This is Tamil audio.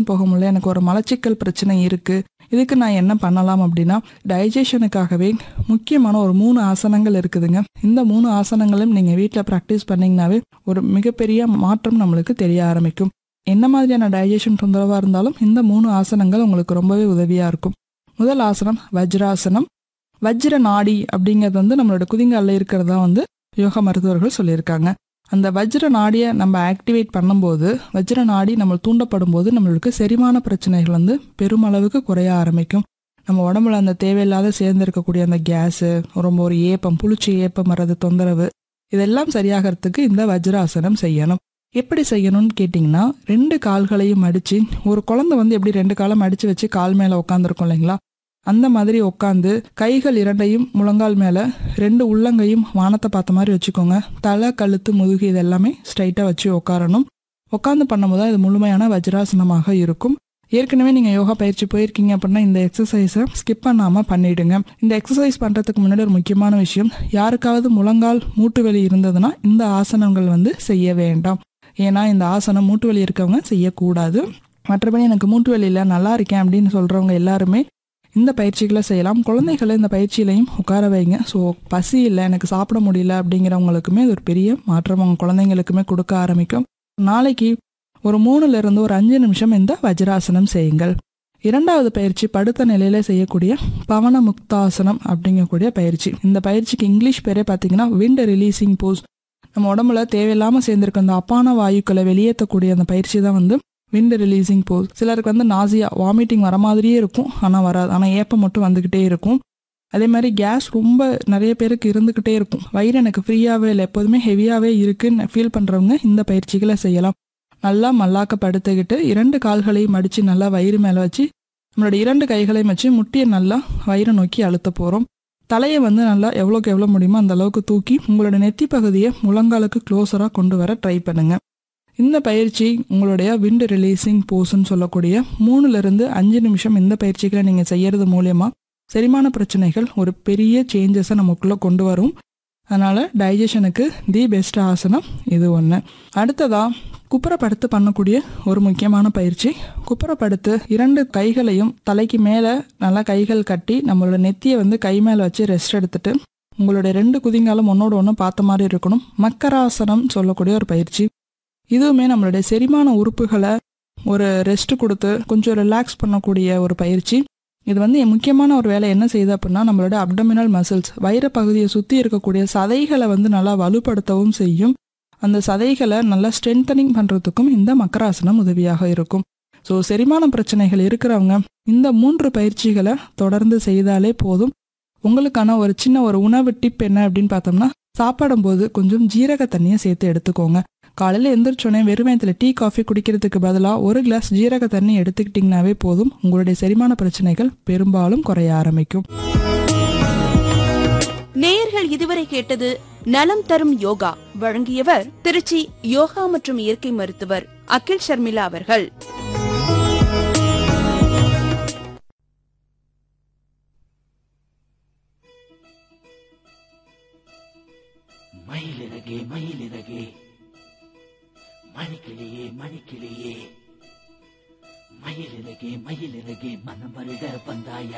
போக முடியல எனக்கு ஒரு மலச்சிக்கல் பிரச்சனை இருக்கு இதுக்கு நான் என்ன பண்ணலாம் அப்படின்னா டைஜஷனுக்காகவே முக்கியமான ஒரு மூணு ஆசனங்கள் இருக்குதுங்க இந்த மூணு ஆசனங்களும் நீங்கள் வீட்டில் ப்ராக்டிஸ் பண்ணிங்கனாவே ஒரு மிகப்பெரிய மாற்றம் நம்மளுக்கு தெரிய ஆரம்பிக்கும் என்ன மாதிரியான டைஜஷன் தொந்தரவாக இருந்தாலும் இந்த மூணு ஆசனங்கள் உங்களுக்கு ரொம்பவே உதவியாக இருக்கும் முதல் ஆசனம் வஜ்ராசனம் வஜ்ர நாடி அப்படிங்கிறது வந்து நம்மளோட குதிங்காலில் இருக்கிறதா வந்து யோகா மருத்துவர்கள் சொல்லியிருக்காங்க அந்த வஜ்ர நாடியை நம்ம ஆக்டிவேட் பண்ணும்போது வஜ்ர நாடி நம்ம தூண்டப்படும் போது நம்மளுக்கு செரிமான பிரச்சனைகள் வந்து பெருமளவுக்கு குறைய ஆரம்பிக்கும் நம்ம உடம்புல அந்த தேவையில்லாத சேர்ந்திருக்கக்கூடிய அந்த கேஸு ரொம்ப ஒரு ஏப்பம் புளிச்சு ஏப்பம் வர்றது தொந்தரவு இதெல்லாம் சரியாகிறதுக்கு இந்த வஜ்ராசனம் செய்யணும் எப்படி செய்யணும்னு கேட்டிங்கன்னா ரெண்டு கால்களையும் அடித்து ஒரு குழந்தை வந்து எப்படி ரெண்டு காலம் அடித்து வச்சு கால் மேலே உட்காந்துருக்கும் இல்லைங்களா அந்த மாதிரி உட்காந்து கைகள் இரண்டையும் முழங்கால் மேலே ரெண்டு உள்ளங்கையும் வானத்தை பார்த்த மாதிரி வச்சுக்கோங்க தலை கழுத்து முதுகு இது எல்லாமே ஸ்ட்ரைட்டாக வச்சு உட்காரணும் உட்காந்து பண்ணும்போது இது முழுமையான வஜ்ராசனமாக இருக்கும் ஏற்கனவே நீங்கள் யோகா பயிற்சி போயிருக்கீங்க அப்படின்னா இந்த எக்ஸசைஸை ஸ்கிப் பண்ணாமல் பண்ணிடுங்க இந்த எக்ஸசைஸ் பண்ணுறதுக்கு முன்னாடி ஒரு முக்கியமான விஷயம் யாருக்காவது முழங்கால் மூட்டு வலி இருந்ததுன்னா இந்த ஆசனங்கள் வந்து செய்ய வேண்டாம் ஏன்னா இந்த ஆசனம் மூட்டு வலி இருக்கவங்க செய்யக்கூடாது மற்றபடி எனக்கு மூட்டு வலியில் நல்லா இருக்கேன் அப்படின்னு சொல்கிறவங்க எல்லாருமே இந்த பயிற்சிகளை செய்யலாம் குழந்தைகளை இந்த பயிற்சியிலையும் உட்கார வைங்க ஸோ பசி இல்லை எனக்கு சாப்பிட முடியல அப்படிங்கிறவங்களுக்குமே இது ஒரு பெரிய மாற்றம் அவங்க குழந்தைங்களுக்குமே கொடுக்க ஆரம்பிக்கும் நாளைக்கு ஒரு மூணுல இருந்து ஒரு அஞ்சு நிமிஷம் இந்த வஜ்ராசனம் செய்யுங்கள் இரண்டாவது பயிற்சி படுத்த நிலையில செய்யக்கூடிய பவன முக்தாசனம் அப்படிங்கக்கூடிய பயிற்சி இந்த பயிற்சிக்கு இங்கிலீஷ் பேரே பார்த்தீங்கன்னா விண்ட் ரிலீசிங் போஸ் நம்ம உடம்புல தேவையில்லாமல் சேர்ந்திருக்க அந்த அப்பான வாயுக்களை வெளியேற்றக்கூடிய அந்த பயிற்சி தான் வந்து விண்ட் ரிலீசிங் போஸ் சிலருக்கு வந்து நாசியா வாமிட்டிங் வர மாதிரியே இருக்கும் ஆனால் வராது ஆனால் ஏப்பம் மட்டும் வந்துக்கிட்டே இருக்கும் அதே மாதிரி கேஸ் ரொம்ப நிறைய பேருக்கு இருந்துக்கிட்டே இருக்கும் வயிறு எனக்கு ஃப்ரீயாகவே இல்லை எப்போதுமே ஹெவியாகவே இருக்குன்னு ஃபீல் பண்ணுறவங்க இந்த பயிற்சிகளை செய்யலாம் நல்லா மல்லாக்க படுத்துக்கிட்டு இரண்டு கால்களையும் மடித்து நல்லா வயிறு மேலே வச்சு நம்மளோட இரண்டு கைகளையும் வச்சு முட்டியை நல்லா வயிறை நோக்கி அழுத்த போகிறோம் தலையை வந்து நல்லா எவ்வளோக்கு எவ்வளோ முடியுமோ அந்த அளவுக்கு தூக்கி உங்களோட நெத்தி பகுதியை முழங்காலுக்கு க்ளோஸராக கொண்டு வர ட்ரை பண்ணுங்க இந்த பயிற்சி உங்களுடைய விண்ட் ரிலீசிங் போஸ்ன்னு சொல்லக்கூடிய மூணுலேருந்து அஞ்சு நிமிஷம் இந்த பயிற்சிகளை நீங்கள் செய்யறது மூலயமா செரிமான பிரச்சனைகள் ஒரு பெரிய சேஞ்சஸை நமக்குள்ளே கொண்டு வரும் அதனால் டைஜஷனுக்கு தி பெஸ்ட் ஆசனம் இது ஒன்று அடுத்ததா குப்புறப்படுத்து பண்ணக்கூடிய ஒரு முக்கியமான பயிற்சி குப்புறப்படுத்து இரண்டு கைகளையும் தலைக்கு மேலே நல்லா கைகள் கட்டி நம்மளோட நெத்தியை வந்து கை மேலே வச்சு ரெஸ்ட் எடுத்துட்டு உங்களுடைய ரெண்டு குதிங்காலும் ஒன்னோட ஒன்று பார்த்த மாதிரி இருக்கணும் மக்கராசனம் சொல்லக்கூடிய ஒரு பயிற்சி இதுவுமே நம்மளுடைய செரிமான உறுப்புகளை ஒரு ரெஸ்ட் கொடுத்து கொஞ்சம் ரிலாக்ஸ் பண்ணக்கூடிய ஒரு பயிற்சி இது வந்து முக்கியமான ஒரு வேலை என்ன செய்யுது அப்படின்னா நம்மளோட அப்டமினல் மசில்ஸ் வயிறு பகுதியை சுற்றி இருக்கக்கூடிய சதைகளை வந்து நல்லா வலுப்படுத்தவும் செய்யும் அந்த சதைகளை நல்லா ஸ்ட்ரென்தனிங் பண்ணுறதுக்கும் இந்த மக்கராசனம் உதவியாக இருக்கும் ஸோ செரிமான பிரச்சனைகள் இருக்கிறவங்க இந்த மூன்று பயிற்சிகளை தொடர்ந்து செய்தாலே போதும் உங்களுக்கான ஒரு சின்ன ஒரு உணவு டிப் என்ன அப்படின்னு பார்த்தோம்னா சாப்பிடும்போது கொஞ்சம் ஜீரக தண்ணியை சேர்த்து எடுத்துக்கோங்க காலையில் எந்திரிச்சோடனே வெறுமயத்தில் டீ காஃபி குடிக்கிறதுக்கு பதிலாக ஒரு கிளாஸ் ஜீரக தண்ணி எடுத்துக்கிட்டிங்கனாவே போதும் உங்களுடைய செரிமான பிரச்சனைகள் பெரும்பாலும் குறைய ஆரம்பிக்கும் நேயர்கள் இதுவரை கேட்டது நலம் தரும் யோகா வழங்கியவர் திருச்சி யோகா மற்றும் இயற்கை மருத்துவர் அகில் ஷர்மிளா அவர்கள் மயிலிறகே மயிலிறகே மணிக்கிளியே மணிக்கிளியே மயிலிறகே மயிலிறகே மனம் வருட வந்தாயா